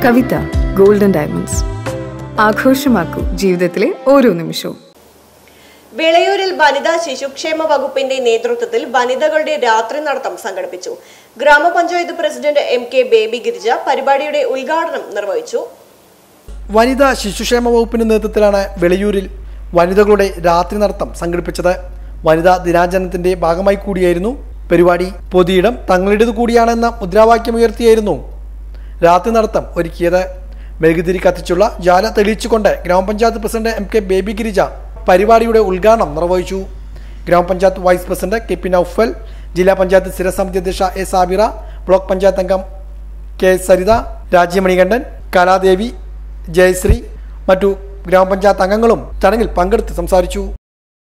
കവിത golden diamonds ആഘോഷമാക്കൂ ജീവിതത്തിലെ ഓരോ നിമിഷവും വിളയൂരിൽ വനിതാ ശിശുക്ഷേമ വകുപ്പിന്റെ നേതൃത്വത്തിൽ വനിതകളുടെ രാത്രി നടത്തം സംഘടിപ്പിച്ചു ഗ്രാമപഞ്ചായത്ത് president M K Baby Girija പരിപാടിയുടെ ഉദ്ഘാടനം നിർവഹിച്ചു വനിതാ ശിശുക്ഷേമ വകുപ്പിന്റെ നേതൃത്വത്തിലാണ് വെളിയൂരിൽ വനിതകളുടെ രാത്രി നടത്തം സംഘടിപ്പിച്ചത് വനിതാ ദിനാചരണത്തിന്റെ ഭാഗമായി കൂടിയായിരുന്നു പരിപാടി പൊതിയിടം തങ്ങളുടേത് കൂടിയാണെന്ന മുദ്രാവാക്യമുയർത്തിയായിരുന്നു രാത്രി നടത്തം ഒരുക്കിയത് മെഴുകുതിരി കത്തിച്ചുള്ള ജ്വാല തെളിയിച്ചുകൊണ്ട് ഗ്രാമപഞ്ചായത്ത് president M K Baby Girija പരിപാടിയുടെ ഉദ്ഘാടനം നിർവഹിച്ചു ഗ്രാമപഞ്ചായത്ത് vice president K P Noufal ജില്ലാ പഞ്ചായത്ത് സ്ഥിരസമിതി അധ്യക്ഷ എ സാബിറ ബ്ലോക്ക് പഞ്ചായത്ത് അംഗം കെ സരിത രാജ്യമണികണ്ഠൻ കലാദേവി ജയശ്രീ മറ്റു ഗ്രാമപഞ്ചായത്ത് അംഗങ്ങളും ചടങ്ങിൽ പങ്കെടുത്ത് സംസാരിച്ചു